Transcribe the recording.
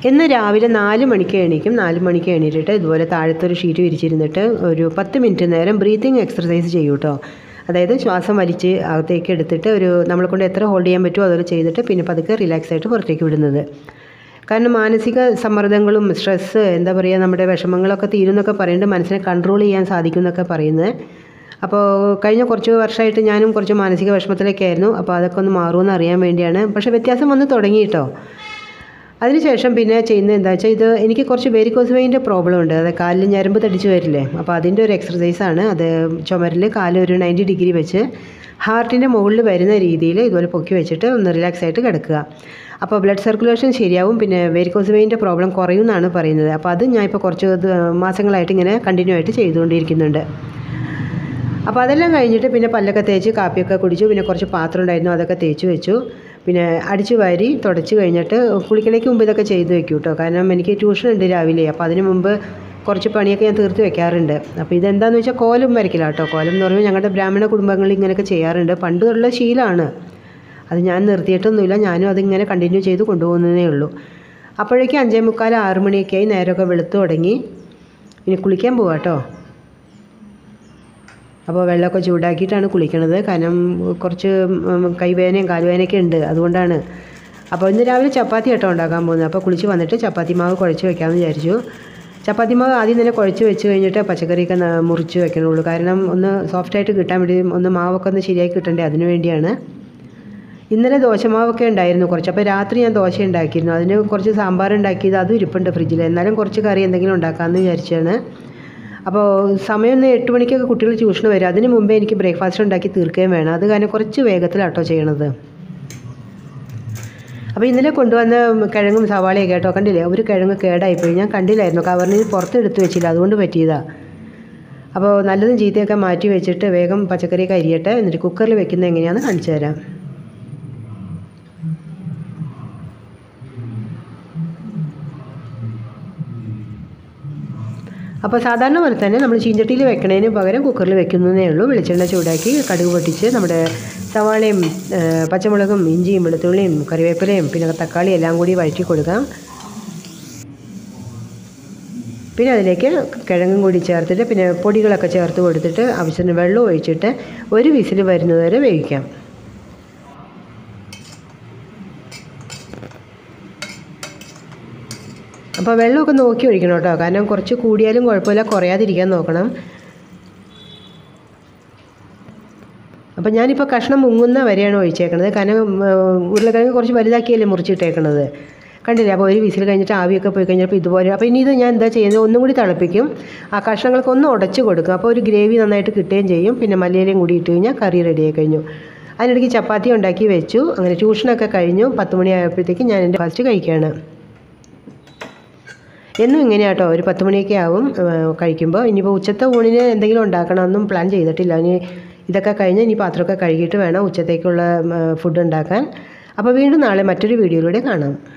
ഇന്ന് രാവിലെ നാല് മണിക്ക് എണീക്കും നാല് മണിക്ക് എണീറ്റിട്ട് ഇതുപോലെ താഴത്തൊരു ഷീറ്റ് വിരിച്ചിരുന്നിട്ട് ഒരു പത്ത് മിനിറ്റ് നേരം ബ്രീത്തിങ് എക്സർസൈസ് ചെയ്യും കേട്ടോ അതായത് ശ്വാസം വലിച്ച് അകത്തേക്ക് എടുത്തിട്ട് ഒരു നമ്മളെ കൊണ്ട് എത്ര ഹോൾഡ് ചെയ്യാൻ പറ്റുമോ അതുപോലെ ചെയ്തിട്ട് പിന്നെ പതുക്കെ റിലാക്സ് ആയിട്ട് പുറത്തേക്ക് വിടുന്നത് കാരണം മാനസിക സമ്മർദ്ദങ്ങളും സ്ട്രെസ്സ് എന്താ പറയുക നമ്മുടെ വിഷമങ്ങളൊക്കെ തീരുന്നൊക്കെ പറയുന്നത് മനസ്സിനെ കൺട്രോൾ ചെയ്യാൻ സാധിക്കും എന്നൊക്കെ പറയുന്നത് അപ്പോൾ കഴിഞ്ഞ കുറച്ച് വർഷമായിട്ട് ഞാനും കുറച്ച് മാനസിക വിഷമത്തിലൊക്കെയായിരുന്നു അപ്പോൾ അതൊക്കെ ഒന്ന് മാറുമെന്ന് അറിയാൻ വേണ്ടിയാണ് പക്ഷേ വ്യത്യാസം വന്ന് തുടങ്ങി കേട്ടോ അതിനുശേഷം പിന്നെ ചെയ്യുന്നത് എന്താ വെച്ചാൽ ഇത് എനിക്ക് കുറച്ച് വെരിക്കോസ് വെയിൻ്റെ പ്രോബ്ലം ഉണ്ട് അത് കാലിൽ ഞരമ്പ് തടിച്ച് വരില്ലേ അപ്പോൾ അതിൻ്റെ ഒരു എക്സർസൈസാണ് അത് ചുമരിൽ കാല് ഒരു നയൻറ്റി ഡിഗ്രി വെച്ച് ഹാർട്ടിൻ്റെ മുകളിൽ വരുന്ന രീതിയിൽ ഇതുപോലെ പൊക്കി വെച്ചിട്ട് ഒന്ന് റിലാക്സ് ആയിട്ട് കിടക്കുക അപ്പോൾ ബ്ലഡ് സർക്കുലേഷൻ ശരിയാവും പിന്നെ വെരിക്കോസ് വെയിൻ്റെ പ്രോബ്ലം കുറയും എന്നാണ് പറയുന്നത് അപ്പോൾ അത് ഞാൻ ഇപ്പോൾ കുറച്ച് ഇത് മാസങ്ങളായിട്ട് ഇങ്ങനെ കണ്ടിന്യൂ ആയിട്ട് ചെയ്തുകൊണ്ടിരിക്കുന്നുണ്ട് അപ്പോൾ അതെല്ലാം കഴിഞ്ഞിട്ട് പിന്നെ പല്ലൊക്കെ തേച്ച് കാപ്പിയൊക്കെ കുടിച്ചു പിന്നെ കുറച്ച് പാത്രം ഉണ്ടായിരുന്നു അതൊക്കെ തേച്ച് വെച്ചു പിന്നെ അടിച്ചു വാരി തുടച്ച് കഴിഞ്ഞിട്ട് കുളിക്കണേക്ക് മുമ്പ് ഇതൊക്കെ ചെയ്ത് വെക്കും കേട്ടോ കാരണം എനിക്ക് ട്യൂഷൻ ഉണ്ട് രാവിലെ അപ്പോൾ അതിന് മുമ്പ് കുറച്ച് പണിയൊക്കെ ഞാൻ തീർത്ത് വെക്കാറുണ്ട് അപ്പോൾ ഇതെന്താണെന്ന് വെച്ചാൽ കോലം വരയ്ക്കില്ല കേട്ടോ കോലം എന്ന് പറയുമ്പോൾ ഞങ്ങളുടെ ബ്രാഹ്മണ കുടുംബങ്ങളിൽ ഇങ്ങനെയൊക്കെ ചെയ്യാറുണ്ട് പണ്ടുള്ള ശീലമാണ് അത് ഞാൻ നിർത്തിയിട്ടൊന്നുമില്ല ഞാനും അതിങ്ങനെ കണ്ടിന്യൂ ചെയ്ത് കൊണ്ടുപോകുന്നതേ ഉള്ളൂ അപ്പോഴേക്കും അഞ്ചേ മുക്കാൽ ആറ് മണിയൊക്കെ ആയി നേരമൊക്കെ വെളുത്തു തുടങ്ങി ഇനി കുളിക്കാൻ പോവാം കേട്ടോ അപ്പോൾ വെള്ളമൊക്കെ ചൂടാക്കിയിട്ടാണ് കുളിക്കണത് കാരണം കുറച്ച് ഉം, കൈവേദനയും കാലുവേദനയൊക്കെ ഉണ്ട് അതുകൊണ്ടാണ് അപ്പോൾ ഇന്ന് രാവിലെ ചപ്പാത്തി കേട്ടോ ഉണ്ടാക്കാൻ പോകുന്നത് അപ്പോൾ കുളിച്ച് വന്നിട്ട് ചപ്പാത്തി മാവ് കുഴച്ച് വെക്കാമെന്ന് വിചാരിച്ചു ചപ്പാത്തി മാവ് ആദ്യം തന്നെ കുഴച്ച് വെച്ച് കഴിഞ്ഞിട്ട് പച്ചക്കറിയൊക്കെ ന- മുറിച്ച് വെക്കണുള്ളൂ കാരണം ഒന്ന് സോഫ്റ്റായിട്ട് കിട്ടാൻ വേണ്ടി ഒന്ന് മാവൊക്കെ ഒന്ന് ശരിയാക്കി കിട്ടണ്ടേ അതിന് വേണ്ടിയാണ് ഇന്നലെ ദോശമാവൊക്കെ ഉണ്ടായിരുന്നു കുറച്ച് അപ്പോൾ രാത്രി ഞാൻ ദോശ ഉണ്ടാക്കിയിരുന്നു അതിന് കുറച്ച് സാമ്പാർ ഉണ്ടാക്കിയത് അതും ഇരിപ്പുണ്ട് ഫ്രിഡ്ജിൽ എന്നാലും കുറച്ച് കറി എന്തെങ്കിലും ഉണ്ടാക്കാമെന്ന് വിചാരിച്ചാണ് അപ്പോൾ സമയം ഒന്ന് എട്ട് മണിക്കൊക്കെ കുട്ടികൾ ട്യൂഷന് വരും അതിന് മുമ്പേ എനിക്ക് ബ്രേക്ക്ഫാസ്റ്റ് ഉണ്ടാക്കി തീർക്കുകയും വേണം അത് കാരണം കുറച്ച് വേഗത്തിലാട്ടോ ചെയ്യണത് അപ്പോൾ ഇന്നലെ കൊണ്ടുവന്ന കിഴങ്ങും സവാളയൊക്കെ കേട്ടോ കണ്ടില്ലേ ഒരു കിഴങ്ങ് കേടായിപ്പോയി ഞാൻ കണ്ടില്ലായിരുന്നു കവറിന് പുറത്ത് എടുത്ത് വെച്ചില്ല അതുകൊണ്ട് പറ്റിയതാണ് അപ്പോൾ നല്ലതും ചീത്തയൊക്കെ മാറ്റി വെച്ചിട്ട് വേഗം പച്ചക്കറിയൊക്കെ അരിയട്ടെ എന്നിട്ട് കുക്കറിൽ വെക്കുന്നത് എങ്ങനെയാണെന്ന് കാണിച്ചു തരാം അപ്പോൾ സാധാരണ പോലെ തന്നെ നമ്മൾ ചീഞ്ചട്ടിയിൽ വെക്കണതിന് പകരം കുക്കറിൽ വെക്കുന്നതേ ഉള്ളൂ വെളിച്ചെണ്ണ ചൂടാക്കി കടുക് പൊട്ടിച്ച് നമ്മുടെ സവാളയും ആ, പച്ചമുളകും ഇഞ്ചിയും വെളുത്തുള്ളിയും കറിവേപ്പിലയും പിന്നെ തക്കാളി എല്ലാം കൂടി വഴറ്റി കൊടുക്കാം പിന്നെ അതിലേക്ക് കിഴങ്ങും കൂടി ചേർത്തിട്ട് പിന്നെ പൊടികളൊക്കെ ചേർത്ത് കൊടുത്തിട്ട് ആവശ്യത്തിന് വെള്ളം ഒഴിച്ചിട്ട് ഒരു വിസിൽ വരുന്നത് വരെ വേവിക്കാം അപ്പോൾ വെള്ളമൊക്കെ നോക്കി ഒഴിക്കണം കേട്ടോ കാരണം കുറച്ച് കൂടിയാലും കുഴപ്പമില്ല കുറയാതിരിക്കാൻ നോക്കണം അപ്പോൾ ഞാനിപ്പോൾ കഷ്ണം മുങ്ങുന്ന വരെയാണ് ഒഴിച്ചേക്കണത് കാരണം ഉം, ഉരുളക്കിഴങ്ങ് കുറച്ച് വലുതാക്കിയല്ലേ മുറിച്ചിട്ടേക്കണത് കണ്ടില്ലേ അപ്പോൾ ഒരു വിസിൽ കഴിഞ്ഞിട്ട് ആവിയൊക്കെ പോയി കഴിഞ്ഞപ്പോൾ ഇതുപോലെ അപ്പോൾ ഇനി ഇത് ഞാൻ എന്താ ചെയ്യുന്നത് ഒന്നും കൂടി തിളപ്പിക്കും ആ കഷ്ണങ്ങൾക്ക് ഒന്ന് ഉടച്ച് കൊടുക്കും അപ്പോൾ ഒരു ഗ്രേവി നന്നായിട്ട് കിട്ടുകയും ചെയ്യും പിന്നെ മല്ലിയിലയും കൂടി ഇട്ട് കഴിഞ്ഞാൽ കറി റെഡിയായി കഴിഞ്ഞു അതിനിടയ്ക്ക് ചപ്പാത്തി ഉണ്ടാക്കി വെച്ചു അങ്ങനെ ട്യൂഷനൊക്കെ കഴിഞ്ഞു പത്ത് മണിയായപ്പോഴത്തേക്ക് ഞാൻ എൻ്റെ ഫസ്റ്റ് കഴിക്കുകയാണ് എന്നും ഇങ്ങനെയാട്ടോ ഒരു പത്ത് മണിയൊക്കെ ആവും കഴിക്കുമ്പോൾ ഇനിയിപ്പോൾ ഉച്ചത്തെ ഊണിന് എന്തെങ്കിലും ഉണ്ടാക്കണമെന്നും പ്ലാൻ ചെയ്തിട്ടില്ല ഇനി ഇതൊക്കെ കഴിഞ്ഞ് ഇനി പാത്രമൊക്കെ കഴുകിയിട്ട് വേണം ഉച്ചത്തേക്കുള്ള ഫുഡ് ഉണ്ടാക്കാൻ അപ്പോൾ വീണ്ടും നാളെ മറ്റൊരു വീഡിയോയിലൂടെ കാണാം